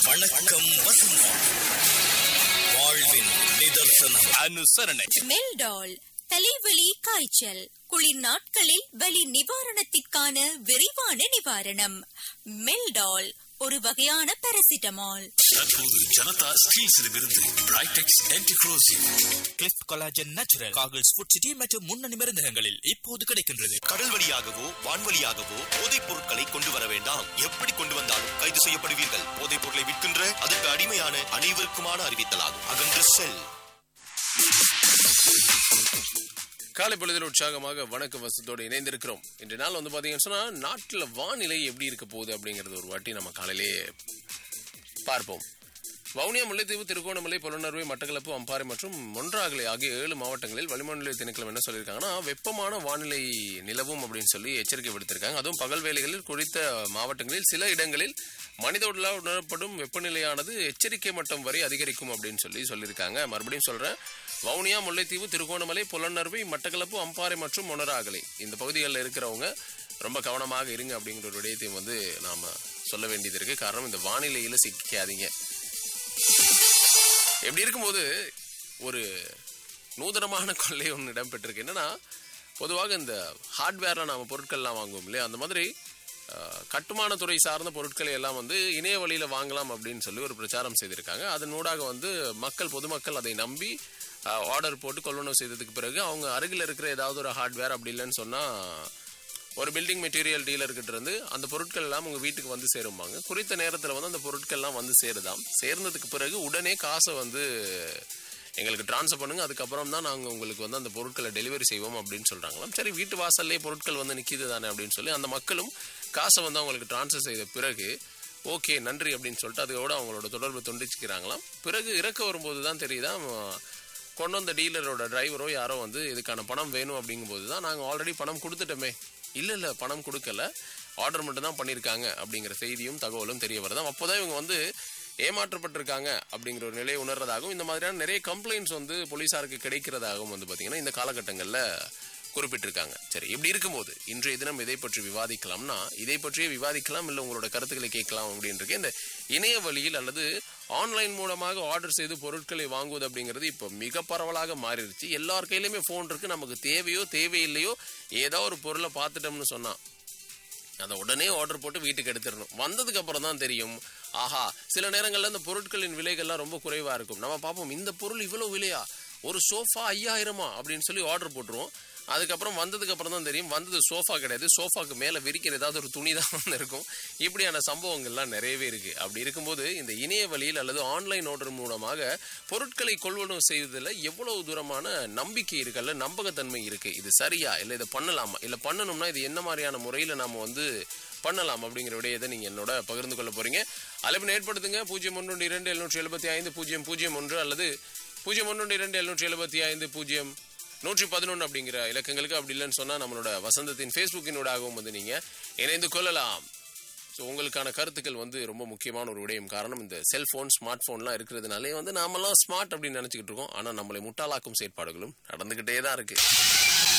வணக்கம் வசந்தம் வாழ்வின் நிதர்சனம் அனுசரணை மெல்டால் தலைவலி காய்ச்சல் குளிர் நாட்களில் வலி நிவாரணத்திற்கான விரைவான நிவாரணம் மெல்டால் ஒரு வகையான பாராசிட்டமால் தற்போது ஜனதா ஸ்டீல்ஸிடமிருந்து பிரைடெக்ஸ் ஆன்டிக்ரோசிவ் கிளிஃப்ட் கொலாஜன் நேச்சுரல் காகிள்ஸ் ஃபுட் சிட்டி மற்றும் முன்னணி மருந்தகங்களில் இப்போது கிடைக்கின்றது கடல் வழியாகவோ வான்வழியாகவோ போதைப் பொருட்களை கொண்டு வர வேண்டாம் எப்படி கொண்டு வந்தாலும் கைது செய்யப்படுவீர்கள் போதைப் பொருளை விற்கின்ற அதற்கு அடிமையான அனைவருக்குமான அறிவித்தலாகும் அகன்று செல் காலை பொழுதில் உற்சாகமாக வணக்க வசத்தோடு இணைந்திருக்கிறோம் இன்று நாள் வந்து பாத்தீங்கன்னு சொன்னா நாட்டுல வானிலை எப்படி இருக்க போகுது அப்படிங்கறது ஒரு வாட்டி நம்ம காலையிலேயே பார்ப்போம் வவுனியா முல்லைத்தீவு திருகோணமலை புலனறுவை மட்டக்களப்பு அம்பாறை மற்றும் மொன்றாகலை ஆகிய ஏழு மாவட்டங்களில் வளிமண்டல திணைக்களம் என்ன சொல்லியிருக்காங்கன்னா வெப்பமான வானிலை நிலவும் அப்படின்னு சொல்லி எச்சரிக்கை விடுத்திருக்காங்க அதுவும் பகல் வேளைகளில் குறித்த மாவட்டங்களில் சில இடங்களில் மனித உடலால் உணரப்படும் வெப்பநிலையானது எச்சரிக்கை மட்டம் வரை அதிகரிக்கும் அப்படின்னு சொல்லி சொல்லியிருக்காங்க மறுபடியும் சொல்றேன் வவுனியா முல்லைத்தீவு திருகோணமலை புலனறுவை மட்டக்களப்பு அம்பாறை மற்றும் மொனராகலை இந்த பகுதிகளில் இருக்கிறவங்க ரொம்ப கவனமாக இருங்க அப்படிங்கிற ஒரு விடயத்தையும் வந்து நாம சொல்ல வேண்டியது இருக்கு காரணம் இந்த வானிலையில சிக்காதீங்க எப்படி இருக்கும்போது ஒரு நூதனமான கொள்ளை ஒன்று இடம்பெற்றிருக்கு என்னன்னா பொதுவாக இந்த ஹார்ட்வேர்ல நாம பொருட்கள்லாம் வாங்குவோம் இல்லையா அந்த மாதிரி அஹ், கட்டுமானத்துறை சார்ந்த பொருட்களை எல்லாம் வந்து இணைய வழியில வாங்கலாம் அப்படின்னு சொல்லி ஒரு பிரச்சாரம் செய்திருக்காங்க அதன் ஊடாக வந்து மக்கள் பொதுமக்கள் அதை நம்பி ஆர்டர் போட்டு கொள்வனவு செய்ததுக்கு பிறகு அவங்க அருகில் இருக்கிற ஏதாவது ஒரு ஹார்ட்வேர் அப்படி இல்லைன்னு சொன்னா ஒரு பில்டிங் மெட்டீரியல் டீலர்கிட்ட இருந்து அந்த பொருட்கள் எல்லாம் உங்க வீட்டுக்கு வந்து சேரும்பாங்க குறித்த நேரத்துல வந்து அந்த பொருட்கள் எல்லாம் வந்து சேருதாம் சேர்ந்ததுக்கு பிறகு உடனே காசை வந்து எங்களுக்கு ட்ரான்ஸ்ஃபர் பண்ணுங்க அதுக்கப்புறம் தான் நாங்க உங்களுக்கு வந்து அந்த பொருட்களை டெலிவரி செய்வோம் அப்படின்னு சொல்றாங்களாம் சரி வீட்டு வாசல்லே பொருட்கள் வந்து நிக்கிது தானே அப்படின்னு சொல்லி அந்த மக்களும் காசை வந்து அவங்களுக்கு ட்ரான்ஸ்ஃபர் செய்த பிறகு ஓகே நன்றி அப்படின்னு சொல்லிட்டு அதோட அவங்களோட தொடர்பு துண்டிச்சுக்கிறாங்களாம் பிறகு இறக்க வரும்போது தான் தெரியுதா கொண்டு வந்த டீலரோட டிரைவரோ யாரோ வந்து இதுக்கான பணம் வேணும் அப்படிங்கும்போது தான் நாங்கள் ஆல்ரெடி பணம் கொடுத்துட்டோமே இல்லை இல்லை பணம் கொடுக்கல ஆர்டர் மட்டும் தான் பண்ணியிருக்காங்க அப்படிங்கிற செய்தியும் தகவலும் தெரிய வருதாம் அப்போதான் இவங்க வந்து ஏமாற்றப்பட்டிருக்காங்க அப்படிங்கிற ஒரு நிலையை உணர்றதாகவும் இந்த மாதிரியான நிறைய கம்ப்ளைண்ட்ஸ் வந்து போலீஸாருக்கு கிடைக்கிறதாகவும் வந்து பார்த்தீங்கன்னா இந்த காலகட்டங்களில் குறிப்பிட்டிருக்காங்க சரி இப்படி இருக்கும்போது இன்றைய தினம் இதை பற்றி விவாதிக்கலாம்னா இதை பற்றியே விவாதிக்கலாம் இல்லை உங்களோட கருத்துக்களை கேட்கலாம் அப்படின்னு இருக்கேன் இந்த இணைய வழியில் அல்லது ஆன்லைன் மூலமாக ஆர்டர் செய்து பொருட்களை வாங்குவது அப்படிங்கிறது இப்போ மிக பரவலாக மாறிடுச்சு எல்லார் கையிலுமே ஃபோன் இருக்கு நமக்கு தேவையோ தேவையில்லையோ ஏதோ ஒரு பொருளை பார்த்துட்டோம்னு சொன்னா அதை உடனே ஆர்டர் போட்டு வீட்டுக்கு எடுத்துடணும் வந்ததுக்கு அப்புறம் தான் தெரியும் ஆஹா சில நேரங்கள்ல இந்த பொருட்களின் விலைகள்லாம் ரொம்ப குறைவா இருக்கும் நம்ம பார்ப்போம் இந்த பொருள் இவ்வளவு விலையா ஒரு சோஃபா ஐயாயிரமா அப்படின்னு சொல்லி ஆர்டர் போட்டுருவோம் அதுக்கப்புறம் வந்ததுக்கு அப்புறம் தான் தெரியும் வந்தது சோஃபா கிடையாது சோஃபாக்கு மேல விரிக்கிற ஏதாவது ஒரு துணி தான் வந்து இருக்கும் இப்படியான சம்பவங்கள்லாம் நிறையவே இருக்கு அப்படி இருக்கும்போது இந்த இணைய வழியில் அல்லது ஆன்லைன் ஆர்டர் மூலமாக பொருட்களை கொள்வனவு செய்வதில் எவ்வளவு தூரமான நம்பிக்கை இருக்குல்ல நம்பகத்தன்மை இருக்கு இது சரியா இல்லை இதை பண்ணலாமா இல்லை பண்ணணும்னா இது என்ன மாதிரியான முறையில் நாம வந்து பண்ணலாம் அப்படிங்கிற விடயத்தை நீங்க என்னோட பகிர்ந்து கொள்ள போறீங்க அழைப்பினை ஏற்படுத்துங்க பூஜ்ஜியம் ஒன்று இரண்டு எழுநூற்றி எழுபத்தி ஐந்து பூஜ்ஜியம் பூஜ்ஜியம் ஒன்று அல்லது பூஜ்ஜியம் ஒன்று இரண்டு எழுநூற்றி எழுபத்தி ஐந்து பூஜ்ஜியம் நூற்றி பதினொன்று அப்படிங்கிற இலக்கங்களுக்கு அப்படி இல்லைன்னு சொன்னா நம்மளோட வசந்தத்தின் ஃபேஸ்புக்கினூடாகவும் வந்து நீங்க இணைந்து கொள்ளலாம் ஸோ உங்களுக்கான கருத்துக்கள் வந்து ரொம்ப முக்கியமான ஒரு விடயம் காரணம் இந்த செல்போன் ஸ்மார்ட் ஃபோன்லாம் இருக்கிறதுனாலே வந்து நாமெல்லாம் ஸ்மார்ட் அப்படின்னு நினச்சிக்கிட்டு இருக்கோம் ஆனால் நம்மளை முட்டாளாக்கும் செயற்பாடுகளும் நடந்துக்கிட்டே தான் இருக்கு